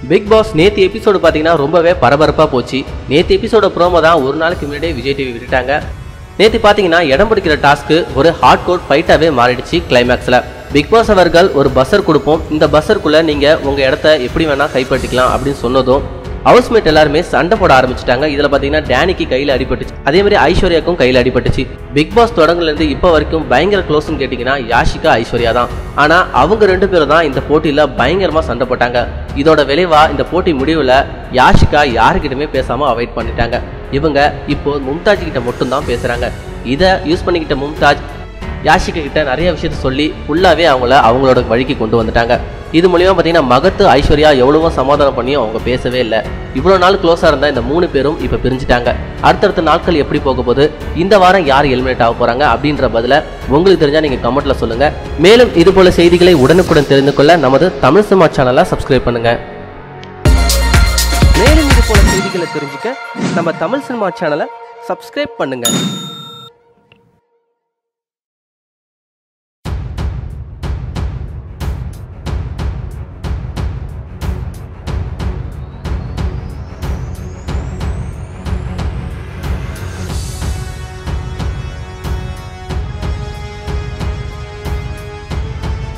big pass நேத்து episode பார்த்தீங்கன்னா ரொம்பவே பரபரப்பாக போச்சு நேத்து எபிசோட ப்ரோமோ தான் ஒரு நாளைக்கு முன்னாடியே விஜய் டிவி விட்டுட்டாங்க நேத்து பார்த்தீங்கன்னா இடம் பிடிக்கிற டாஸ்க்கு ஒரு ஹார்ட் கோட் ஃபைட்டாகவே மாறிடுச்சு கிளைமேக்ஸில் பிக் பாஸ் அவர்கள் ஒரு பஸ்ஸர் கொடுப்போம் இந்த பஸ்ஸருக்குள்ளே நீங்கள் உங்கள் இடத்த எப்படி வேணால் கைப்பற்றிக்கலாம் அப்படின்னு சொன்னதும் ஹவுஸ்மேட் எல்லாருமே சண்டை போட ஆரம்பிச்சிட்டாங்க இதுல பாத்தீங்கன்னா டேனிக்கு கையில அடிபட்டுச்சு அதே மாதிரி ஐஸ்வர்யாக்கும் கையில அடிபட்டுச்சு பிக் பாஸ் தொடங்குல இருந்து இப்போ வரைக்கும் பயங்கர க்ளோஸ்னு கேட்டீங்கன்னா யாஷிகா ஐஸ்வர்யா தான் ஆனா அவங்க ரெண்டு பேரும் தான் இந்த போட்டியில பயங்கரமா சண்டை போட்டாங்க இதோட விளைவா இந்த போட்டி முடிவுல யாஷிகா யாருக்கிட்டயுமே பேசாம அவாய்ட் பண்ணிட்டாங்க இவங்க இப்போ மும்தாஜ் கிட்ட மட்டும் தான் பேசுறாங்க இதை யூஸ் பண்ணிக்கிட்ட மும்தாஜ் யாஷிகா கிட்ட நிறைய விஷயத்த சொல்லி ஃபுல்லாவே அவங்கள அவங்களோட வழிக்கு கொண்டு வந்துட்டாங்க இது மூலியமா பார்த்தீங்கன்னா மகத்து ஐஸ்வர்யா எவ்வளவோ சமாதானம் பண்ணியும் அவங்க பேசவே இல்லை இவ்வளோ நாள் க்ளோஸாக இருந்த இந்த மூணு பேரும் இப்போ பிரிஞ்சுட்டாங்க அடுத்தடுத்த நாட்கள் எப்படி போக போகுது இந்த வாரம் யார் எலிமினேட் ஆக போறாங்க அப்படின்ற பதில உங்களுக்கு தெரிஞ்சா நீங்க கமெண்ட்ல சொல்லுங்க மேலும் இது போல செய்திகளை உடனுக்குடன் தெரிந்து கொள்ள நமது தமிழ் சினிமா சேனலை சப்ஸ்கிரைப் பண்ணுங்க மேலும் இது போல செய்திகளை தெரிஞ்சுக்க நம்ம தமிழ் சினிமா சேனலை சப்ஸ்கிரைப் பண்ணுங்க